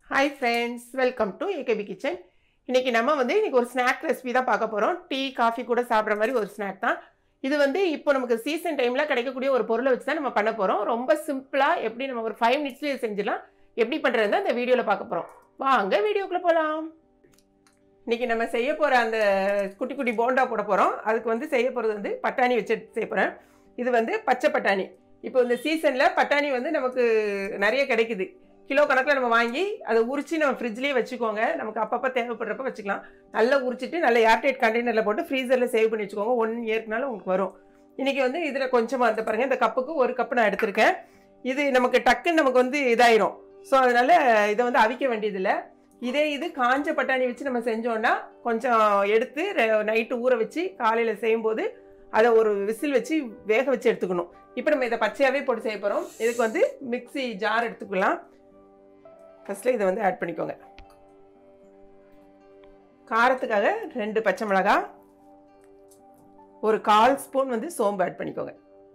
hi friends welcome to AKP kitchen இன்னைக்கு நம்ம வந்து இன்னைக்கு ஒரு ஸ்நாக் ரெசிபி தான் பார்க்க போகிறோம் டீ காஃபி கூட சாப்பிட்ற மாதிரி ஒரு ஸ்நாக் தான் இது வந்து இப்போ நமக்கு சீசன் டைமில் கிடைக்கக்கூடிய ஒரு பொருளை வச்சு தான் நம்ம பண்ண போகிறோம் ரொம்ப சிம்பிளாக எப்படி நம்ம ஒரு ஃபைவ் மினிட்ஸ்லேயே செஞ்சிடலாம் எப்படி பண்ணுறது இந்த வீடியோவில் பார்க்க போகிறோம் வாங்க வீடியோக்குள்ளே போகலாம் இன்னைக்கு நம்ம செய்ய போகிற அந்த குட்டி குட்டி போண்டா போட போகிறோம் அதுக்கு வந்து செய்ய போகிறது வந்து பட்டாணி வச்சு செய்ய போகிறேன் இது வந்து பச்சை பட்டாணி இப்போ இந்த சீசனில் பட்டாணி வந்து நமக்கு நிறைய கிடைக்குது கிலோ கணக்கில் நம்ம வாங்கி அதை உரிச்சு நம்ம ஃப்ரிட்ஜ்லேயே வச்சுக்கோங்க நமக்கு அப்பப்போ தேவைப்படுறப்ப வச்சுக்கலாம் நல்லா உரிச்சிட்டு நல்ல ஏர்டைட் கண்டெய்னரில் போட்டு ஃப்ரீசரில் சேவ் பண்ணி வச்சுக்கோங்க ஒன் இயர்க்குனால உங்களுக்கு வரும் இன்றைக்கி வந்து இதில் கொஞ்சமாக அந்த பாருங்கள் இந்த கப்புக்கு ஒரு கப்பு நான் எடுத்திருக்கேன் இது நமக்கு டக்குன்னு நமக்கு வந்து இதாயிரும் ஸோ அதனால் இதை வந்து அவிக்க வேண்டியதில்லை இதே இது காஞ்ச பட்டாணி வச்சு நம்ம செஞ்சோன்னா கொஞ்சம் எடுத்து நைட்டு ஊற வச்சு காலையில் செய்யும்போது அதை ஒரு விசில் வச்சு வேக வச்சு எடுத்துக்கணும் இப்போ நம்ம இதை பச்சையாகவே போட்டு செய்ய போகிறோம் இதுக்கு வந்து மிக்ஸி ஜார் எடுத்துக்கலாம் ஃபஸ்ட்டில் இதை வந்து ஆட் பண்ணிக்கோங்க காரத்துக்காக ரெண்டு பச்சை மிளகாய் ஒரு கால் ஸ்பூன் வந்து சோம்பு ஆட் பண்ணிக்கோங்க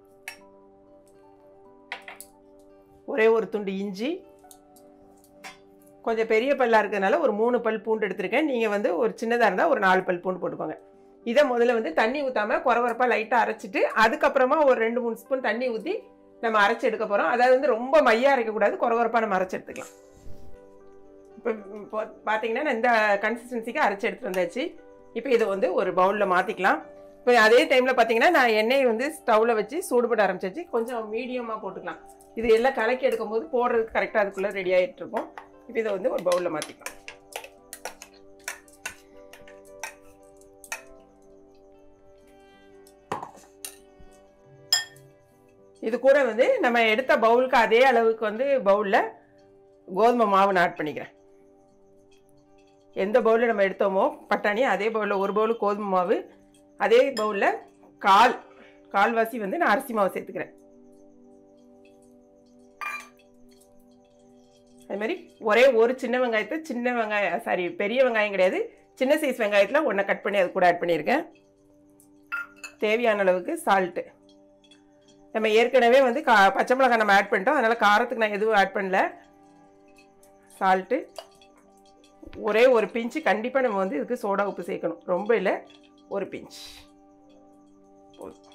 ஒரே ஒரு துண்டு இஞ்சி கொஞ்சம் பெரிய பல்லாக இருக்கிறதுனால ஒரு மூணு பல் பூண்டு எடுத்திருக்கேன் நீங்கள் வந்து ஒரு சின்னதாக இருந்தால் ஒரு நாலு பல் பூண்டு போட்டுக்கோங்க இதை முதல்ல வந்து தண்ணி ஊற்றாமல் குறவரப்பாக லைட்டாக அரைச்சிட்டு அதுக்கப்புறமா ஒரு ரெண்டு மூணு ஸ்பூன் தண்ணி ஊற்றி நம்ம அரைச்சி எடுக்க போகிறோம் அதாவது வந்து ரொம்ப மையாக அரைக்கக்கூடாது குறவரப்பாக நம்ம அரைச்சி எடுத்துக்கலாம் இப்போ பார்த்தீங்கன்னா நான் இந்த கன்சிஸ்டன்சிக்கு அரைச்சி எடுத்துகிட்டு வந்தாச்சு இப்போ இதை வந்து ஒரு பவுலில் மாற்றிக்கலாம் இப்போ அதே டைமில் பார்த்தீங்கன்னா நான் எண்ணெயை வந்து ஸ்டவ்வில் வச்சு சூடுபட ஆரம்பிச்சாச்சு கொஞ்சம் மீடியமாக போட்டுக்கலாம் இது எல்லாம் கலக்கி எடுக்கும்போது போடுறதுக்கு கரெக்டாக அதுக்குள்ளே ரெடி ஆகிட்டு இருக்கும் இப்போ இதை வந்து ஒரு பவுலில் மாற்றிக்கலாம் இது கூட வந்து நம்ம எடுத்த பவுலுக்கு அதே அளவுக்கு வந்து பவுலில் கோதுமை மாவு நான் ஆட் பண்ணிக்கிறேன் எந்த பவுலில் நம்ம எடுத்தோமோ பட்டாணி அதே பவுலில் ஒரு பவுல் கோதுமை மாவு அதே பவுலில் கால் கால்வாசி வந்து நான் அரிசி மாவு சேர்த்துக்கிறேன் அது மாதிரி ஒரே ஒரு சின்ன வெங்காயத்தை சின்ன வெங்காயம் சாரி பெரிய வெங்காயம் கிடையாது சின்ன சைஸ் வெங்காயத்தில் ஒன்றை கட் பண்ணி அது கூட ஆட் பண்ணியிருக்கேன் தேவையான அளவுக்கு சால்ட்டு நம்ம ஏற்கனவே வந்து கா பச்சை மிளகாய் நம்ம ஆட் பண்ணிட்டோம் அதனால் காரத்துக்கு நான் எதுவும் ஆட் பண்ணல சால்ட்டு ஒரே ஒரு பிஞ்சு கண்டிப்பாக நம்ம வந்து இதுக்கு சோடா உப்பு சேர்க்கணும் ரொம்ப இல்லை ஒரு பிஞ்ச் போதும்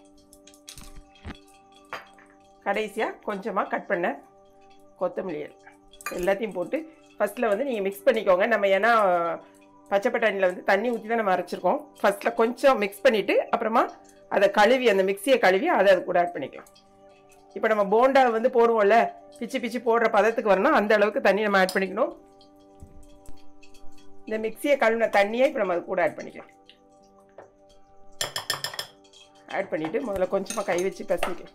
கடைசியாக கொஞ்சமாக கட் பண்ண கொத்தமல்லி எல்லாத்தையும் போட்டு ஃபஸ்ட்டில் வந்து நீங்கள் மிக்ஸ் பண்ணிக்கோங்க நம்ம ஏன்னா பச்சை பட்டாணியில் வந்து தண்ணி ஊற்றி தான் நம்ம அரைச்சிருக்கோம் ஃபஸ்ட்டில் கொஞ்சம் மிக்ஸ் பண்ணிவிட்டு அப்புறமா அதை கழுவி அந்த மிக்சியை கழுவி அதை அது கூட ஆட் பண்ணிக்கலாம் இப்போ நம்ம போண்டா வந்து போடுவோம்ல பிச்சு பிச்சு போடுற பதத்துக்கு வரணும் அந்த அளவுக்கு தண்ணி நம்ம ஆட் பண்ணிக்கணும் இந்த மிக்சியை கழுவின தண்ணியை இப்போ நம்ம அது கூட ஆட் பண்ணிக்கலாம் ஆட் பண்ணிவிட்டு முதல்ல கொஞ்சமாக கை வச்சு பசிக்கலாம்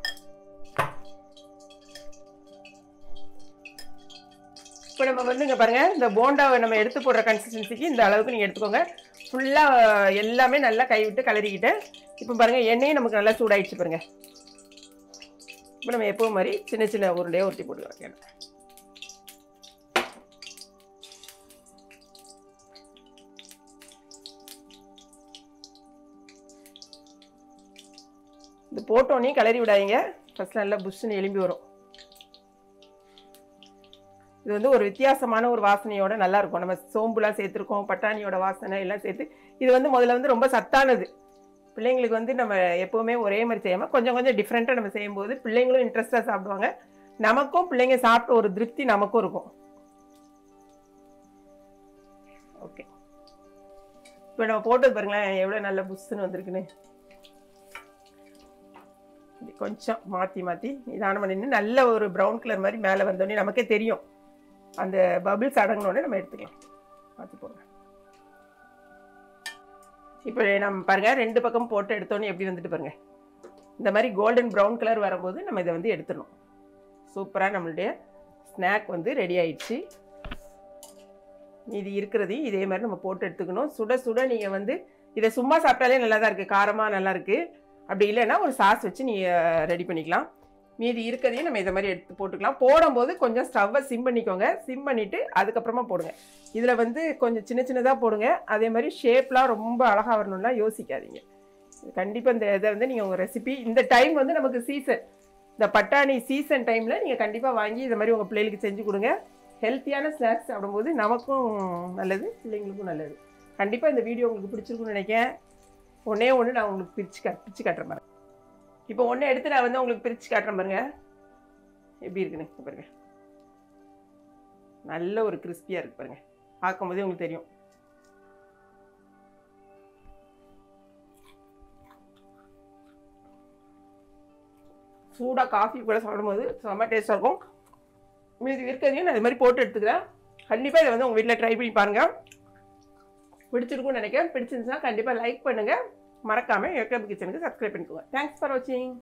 இப்போ நம்ம வந்து இங்கே பாருங்கள் இந்த போண்டாவை நம்ம எடுத்து போடுற கன்சிஸ்டன்சிக்கு இந்த அளவுக்கு நீங்கள் எடுத்துக்கோங்க ஃபுல்லாக எல்லாமே நல்லா கை விட்டு கலரிக்கிட்டேன் இப்போ பாருங்கள் எண்ணெயும் நமக்கு நல்லா சூடாயிடுச்சு பாருங்கள் இப்போ நம்ம எப்பவும் மாதிரி சின்ன சின்ன உருண்டையாக உருட்டி போட்டுக்கலாம் இது போட்டோன்னே கிளறி விடாதீங்க ஃபஸ்ட் நல்லா புஷ்ஷுன்னு எலும்பி வரும் இது வந்து ஒரு வித்தியாசமான ஒரு வாசனையோட நல்லா இருக்கும் நம்ம சோம்புலாம் சேர்த்துருக்கோம் பட்டாணியோட வாசனை எல்லாம் சேர்த்து இது வந்து முதல்ல வந்து ரொம்ப சத்தானது பிள்ளைங்களுக்கு வந்து நம்ம எப்போவுமே ஒரே மாதிரி செய்யாமல் கொஞ்சம் கொஞ்சம் டிஃப்ரெண்ட்டாக நம்ம செய்யும்போது பிள்ளைங்களும் இன்ட்ரெஸ்ட்டாக சாப்பிடுவாங்க நமக்கும் பிள்ளைங்க சாப்பிட்ட ஒரு திருப்தி நமக்கும் இருக்கும் ஓகே இப்போ நம்ம போட்டது பாருங்களேன் எவ்வளோ நல்ல புஷ்ஷுன்னு வந்திருக்குன்னு கொஞ்சம் மாற்றி மாற்றி நிதானம் பண்ணி நல்ல ஒரு ப்ரௌன் கலர் மாதிரி மேலே வந்தோடனே நமக்கே தெரியும் அந்த பபிள்ஸ் அடங்கினோடனே நம்ம எடுத்துக்கலாம் மாற்றி போடுங்க இப்போ நம்ம பாருங்கள் ரெண்டு பக்கம் போட்டு எடுத்தோன்னே எப்படி வந்துட்டு பாருங்கள் இந்த மாதிரி கோல்டன் ப்ரௌன் கலர் வரும்போது நம்ம இதை வந்து எடுத்துடணும் சூப்பராக நம்மளுடைய ஸ்நாக் வந்து ரெடி ஆயிடுச்சு இது இருக்கிறதையும் இதே மாதிரி நம்ம போட்டு எடுத்துக்கணும் சுட சுட நீங்கள் வந்து இதை சும்மா சாப்பிட்டாலே நல்லா தான் இருக்குது காரமாக நல்லா இருக்குது அப்படி இல்லைன்னா ஒரு சாஸ் வச்சு நீங்கள் ரெடி பண்ணிக்கலாம் மீதி இருக்கிறதையும் நம்ம இதை மாதிரி எடுத்து போட்டுக்கலாம் போடும்போது கொஞ்சம் ஸ்டவ்வை சிம் பண்ணிக்கோங்க சிம் பண்ணிவிட்டு அதுக்கப்புறமா போடுங்க இதில் வந்து கொஞ்சம் சின்ன சின்னதாக போடுங்க அதே மாதிரி ஷேப்லாம் ரொம்ப அழகாக வரணும்லாம் யோசிக்காதீங்க கண்டிப்பாக இந்த இதை வந்து நீங்கள் உங்கள் ரெசிபி இந்த டைம் வந்து நமக்கு சீசன் இந்த பட்டாணி சீசன் டைமில் நீங்கள் கண்டிப்பாக வாங்கி இந்த மாதிரி உங்கள் பிள்ளைகளுக்கு செஞ்சு கொடுங்க ஹெல்த்தியான ஸ்நாக்ஸ் சாப்பிடும்போது நமக்கும் நல்லது பிள்ளைங்களுக்கும் நல்லது கண்டிப்பாக இந்த வீடியோ உங்களுக்கு பிடிச்சிருக்குன்னு நினைக்கிறேன் ஒன்றே ஒன்று நான் உங்களுக்கு பிரித்து கா பிரித்து காட்டுறேன் பாருங்க இப்போ ஒன்று எடுத்து நான் வந்து உங்களுக்கு பிரித்து காட்டுறேன் பாருங்க எப்படி இருக்குன்னு இங்க பாருங்க நல்ல ஒரு கிறிஸ்பியாக இருக்கு பாருங்க பார்க்கும்போதே உங்களுக்கு தெரியும் சூடாக காஃபி கூட சாப்பிடும்போது செம்ம டேஸ்ட்டாக இருக்கும் மீதி இருக்கிறதையும் நான் இது மாதிரி போட்டு எடுத்துக்கிறேன் கண்டிப்பாக இதை வந்து உங்கள் வீட்டில் ட்ரை பண்ணி பாருங்கள் பிடிச்சிருக்கும்னு நினைக்கிறேன் பிடிச்சிருந்துச்சுன்னா கண்டிப்பாக லைக் பண்ணுங்கள் மறக்காமல் ஏகேபி கிச்சனுக்கு சப்ஸ்கிரைப் பண்ணிக்கோங்க தேங்க்ஸ் ஃபார் வாட்சிங்